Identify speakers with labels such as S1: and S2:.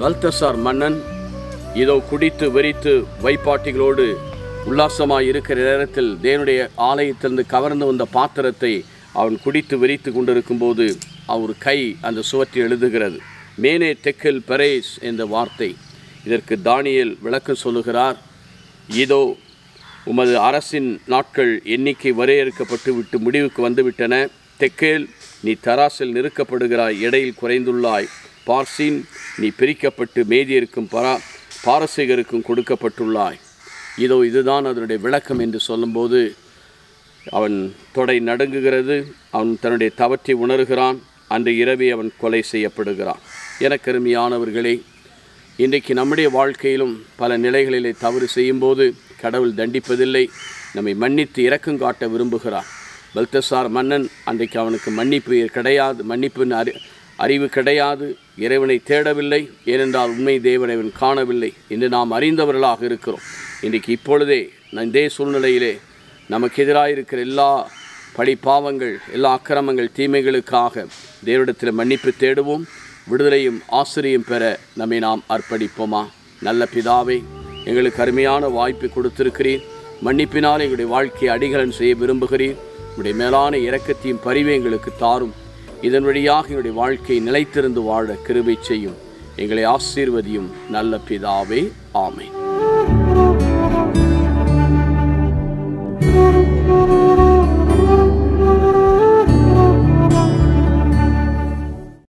S1: Balthazar மன்னன் இதோ குடித்து வெறித்து வைப்பாட்டிகளோடு உல்லாசமாய் இருக்கிற நேரத்தில் தேவனுடைய ஆலயத்திலிருந்து கவர்ந்து வந்த பாத்திரத்தை அவன் குடித்து வெறித்து கொண்டிருக்கும்போது அவர் கை அந்த சுவற்றில் எழுதுகிறது மேனே தெக்கில் பெரேஸ் என்ற வார்த்தை இதற்கு தானியேல் விளக்கம் சொல்லுகிறார் இதோ உமது அரசின் நாட்கள் எண்ணிக்கை வரையறுக்கப்பட்டு விட்டு முடிவுக்கு வந்துவிட்டன தெக்கேல் நீ தராசில் நிறுக்கப்படுகிறாய் எடையில் குறைந்துள்ளாய் பார்சின் நீ பிரிக்கப்பட்டு மேதியருக்கும் பரா பாரசீகருக்கும் கொடுக்கப்பட்டுள்ளாய் இதோ இதுதான் அதனுடைய விளக்கம் என்று சொல்லும்போது அவன் தொடை நடுங்குகிறது அவன் தன்னுடைய தவற்றை உணர்கிறான் அன்று இரவே அவன் கொலை செய்யப்படுகிறான் எனக்கு அருமையானவர்களே இன்றைக்கு நம்முடைய வாழ்க்கையிலும் பல நிலைகளிலே தவறு செய்யும்போது கடவுள் தண்டிப்பதில்லை நம்மை மன்னித்து இரக்கம் காட்ட விரும்புகிறார் பல்தசார் மன்னன் அன்றைக்கு அவனுக்கு மன்னிப்பு கிடையாது மன்னிப்பின் அறி அறிவு கிடையாது இறைவனை தேடவில்லை ஏனென்றால் உண்மை தேவனை அவன் காணவில்லை என்று நாம் அறிந்தவர்களாக இருக்கிறோம் இன்றைக்கு இப்பொழுதே நான் இதே சூழ்நிலையிலே நமக்கு எதிராக இருக்கிற எல்லா பழி பாவங்கள் எல்லா அக்கிரமங்கள் தீமைகளுக்காக தேவனிடத்தில் மன்னிப்பு தேடுவோம் விடுதலையும் ஆசிரியம் பெற நம்மை நாம் அர்ப்பணிப்போமா நல்ல பிதாவே எங்களுக்கு அருமையான வாய்ப்பு கொடுத்திருக்கிறீர் மன்னிப்பினால் எங்களுடைய வாழ்க்கையை அடிகலன் செய்ய விரும்புகிறீர் உடைய மேலான இரக்கத்தையும் பரிவை எங்களுக்கு தாரும் இதன் வழியாக எங்களுடைய வாழ்க்கை நிலைத்திருந்து வாழ கிருபை செய்யும் எங்களை ஆசீர்வதியும் நல்ல பிதாவே ஆமென்